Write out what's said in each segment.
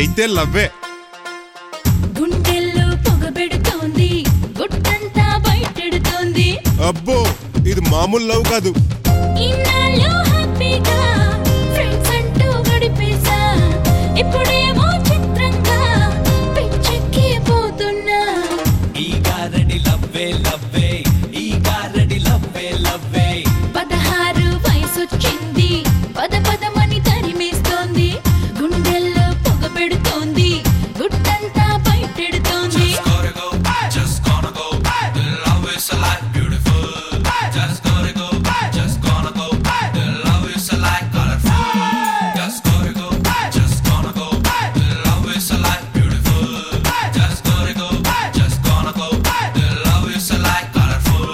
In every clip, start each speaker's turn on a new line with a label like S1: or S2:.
S1: అయితే లవ్వే
S2: గుండెల్లో పొగబెడుతోంది గుట్టంతా బయటెడుతోంది
S1: అబ్బో ఇది మామూలు లవ్ కాదు
S2: ఇన్నాళ్ళు హ్యాపీగా ఫ్రెండ్స్ అంటూ గడిపేశా ఇప్పుడేమో చిత్రంగా పిచ్చెక్కి పోతున్నా
S3: ఈ గారడి లవ్వే లవ్వే ఈ గారడి లవ్వే లవ్వే
S2: పదహారు వయసొచ్చింది పద పదమని తరిమేస్తోంది గుండెల్లో పొగబెడుతోంది గుట్టంతా బయటెడుతోంది
S3: gotta go just gonna go the love is alive beautiful just gotta go just gonna go the love is alive colorful just gotta go just gonna go the love is alive beautiful just gotta go just gonna go the love is alive colorful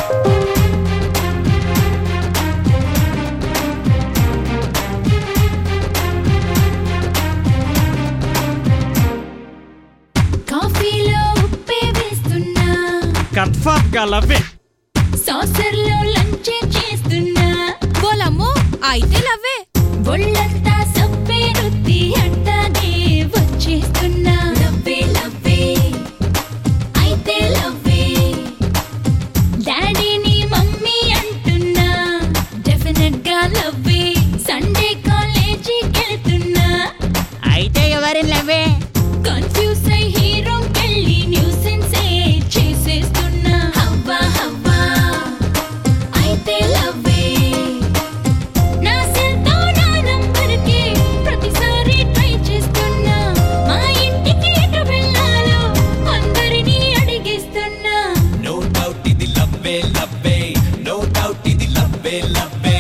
S2: కాఫీలో ఉప్పే వేస్తున్నా
S4: confirm గా లవ్వే
S2: సాసర్లో లంచే చేస్తున్నా
S5: బోలమ్మో అయితే లవ్వే
S2: ఒళ్ళంతా సబ్బే రుద్ది అట్టాగే వచ్చేస్తున్నా లవ్వే లవ్వే అయితే లవ్వే డాడీని మమ్మీ అంటున్నా డెఫినెట్ గా లవ్వే సండే కాలేజీకి వెళ్తున్నా
S5: అయితే ఎవరి లవ్వే
S2: కన్ఫ్యూజ్ అయి హీరోకెళ్ళి న్యూసెన్సే చేసేస్తున్నా హవ్వా హవ్వా అయితే లవ్వే నా సెల్తో నా నంబర్కి ప్రతిసారి ట్రై చేస్తున్నా మా ఇంటికి ఎటు వెళ్ళాలో అందరినీ అడిగేస్తున్నా
S3: no doubt ఇది లవ్వే లవ్వే no doubt ఇది లవ్వే లవ్వే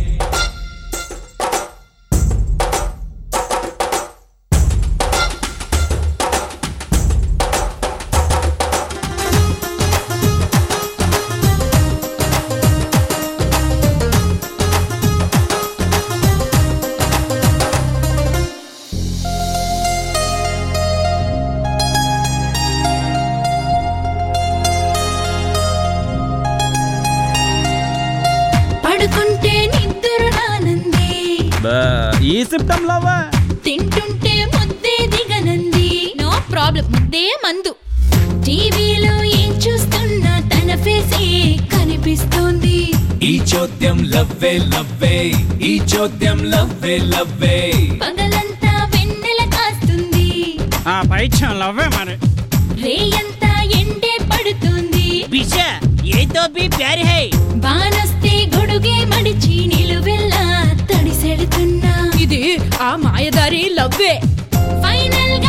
S2: పడుకుంటే నిద్ర రానంది
S4: ఈ సిమ్టమ్ లవ్వా
S2: తింటుంటే ముద్దే దిగనంది
S5: నో ప్రాబ్లం ముద్దే మందు
S2: టీవీలో ఏం చూస్తున్నా తన ఫేసే కనిపిస్తోంది
S3: ఈ చోద్యం లవ్వే లవ్వే ఈ చోద్యం లవ్వే లవ్వే
S2: పగలంతా వెన్నెల కాస్తుంది
S4: ఆ పైచ్యం లవ్వే మరి
S2: రేయంతా ఎండే పడుతుంది
S5: బిషా ఏ తో బి ప్యారి హై
S2: బానొస్తే గొడుగే మడిచి నిలువెల్లా తడిసెడుతున్నా
S5: ఇది ఆ మాయదారి లవ్వే
S2: ఫైనల్